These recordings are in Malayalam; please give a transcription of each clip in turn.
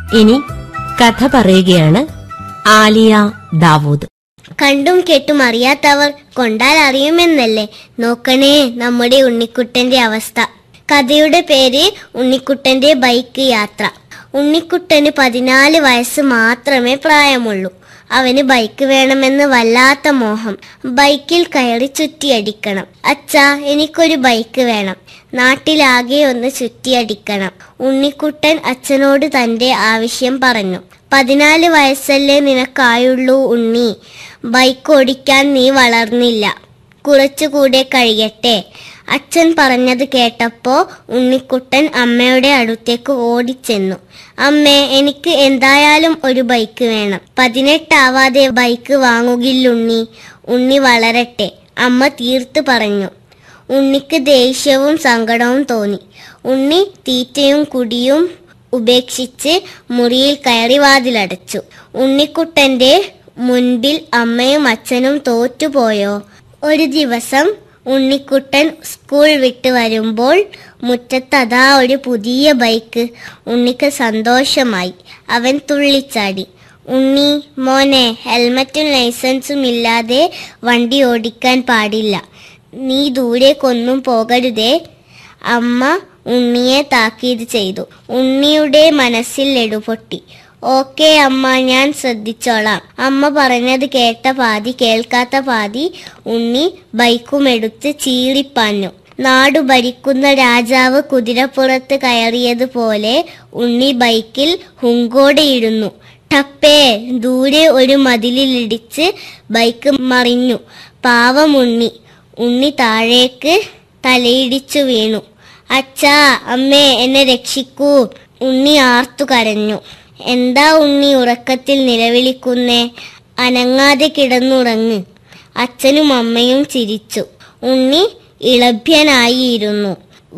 ഇനി കഥ പറയുകയാണ് ആലിയ ദാവൂദ് കണ്ടും കേട്ടും അറിയാത്തവർ കൊണ്ടാൽ അറിയുമെന്നല്ലേ നോക്കണേ നമ്മുടെ ഉണ്ണിക്കുട്ടന്റെ അവസ്ഥ കഥയുടെ പേര് ഉണ്ണിക്കുട്ടന്റെ ബൈക്ക് യാത്ര ഉണ്ണിക്കുട്ടന് പതിനാല് വയസ്സ് മാത്രമേ പ്രായമുള്ളൂ അവന് ബൈക്ക് വേണമെന്ന് വല്ലാത്ത മോഹം ബൈക്കിൽ കയറി ചുറ്റിയടിക്കണം അച്ഛാ എനിക്കൊരു ബൈക്ക് വേണം നാട്ടിലാകെ ഒന്ന് ചുറ്റിയടിക്കണം ഉണ്ണിക്കുട്ടൻ അച്ഛനോട് തന്റെ ആവശ്യം പറഞ്ഞു പതിനാല് വയസ്സല്ലേ നിനക്കായുള്ളൂ ഉണ്ണി ബൈക്ക് ഓടിക്കാൻ നീ വളർന്നില്ല കുറച്ചുകൂടെ കഴിയട്ടെ അച്ഛൻ പറഞ്ഞത് കേട്ടപ്പോ ഉണ്ണിക്കുട്ടൻ അമ്മയുടെ അടുത്തേക്ക് ഓടിച്ചെന്നു അമ്മേ എനിക്ക് എന്തായാലും ഒരു ബൈക്ക് വേണം പതിനെട്ടാവാതെ ബൈക്ക് വാങ്ങുകില്ലുണ്ണി ഉണ്ണി വളരട്ടെ അമ്മ തീർത്ത് പറഞ്ഞു ഉണ്ണിക്ക് ദേഷ്യവും സങ്കടവും തോന്നി ഉണ്ണി തീറ്റയും കുടിയും ഉപേക്ഷിച്ച് മുറിയിൽ കയറി വാതിലടച്ചു ഉണ്ണിക്കുട്ടന്റെ മുൻപിൽ അമ്മയും അച്ഛനും തോറ്റുപോയോ ഒരു ദിവസം ഉണ്ണിക്കുട്ടൻ സ്കൂൾ വിട്ട് വരുമ്പോൾ മുറ്റത്തതാ ഒരു പുതിയ ബൈക്ക് ഉണ്ണിക്ക് സന്തോഷമായി അവൻ തുള്ളിച്ചാടി ഉണ്ണി മോനെ ഹെൽമറ്റും ലൈസൻസും ഇല്ലാതെ വണ്ടി ഓടിക്കാൻ പാടില്ല നീ ദൂരേക്കൊന്നും പോകരുതേ അമ്മ ഉണ്ണിയെ താക്കീത് ചെയ്തു ഉണ്ണിയുടെ മനസ്സിൽ ലെടുപൊട്ടി ഓക്കെ അമ്മ ഞാൻ ശ്രദ്ധിച്ചോളാം അമ്മ പറഞ്ഞത് കേട്ട പാതി കേൾക്കാത്ത പാതി ഉണ്ണി ബൈക്കുമെടുത്ത് ചീറിപ്പാഞ്ഞു നാടു ഭരിക്കുന്ന രാജാവ് കുതിരപ്പുറത്ത് കയറിയതുപോലെ ഉണ്ണി ബൈക്കിൽ ഹുങ്കോടെയിരുന്നു ടപ്പേ ദൂരെ ഒരു മതിലിലിടിച്ച് ബൈക്ക് മറിഞ്ഞു പാവം ഉണ്ണി ഉണ്ണി താഴേക്ക് തലയിടിച്ചു വീണു അച്ഛാ അമ്മേ എന്നെ രക്ഷിക്കൂ ഉണ്ണി ആർത്തു കരഞ്ഞു എന്താ ഉണ്ണി ഉറക്കത്തിൽ നിലവിളിക്കുന്നേ അനങ്ങാതെ കിടന്നുറങ്ങ് അച്ഛനും അമ്മയും ചിരിച്ചു ഉണ്ണി ഇളഭ്യനായിരുന്നു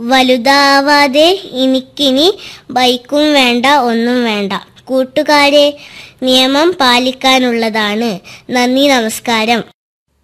വലുതാവാതെ എനിക്കിനി ബൈക്കും വേണ്ട ഒന്നും വേണ്ട കൂട്ടുകാരെ നിയമം പാലിക്കാനുള്ളതാണ് നന്ദി നമസ്കാരം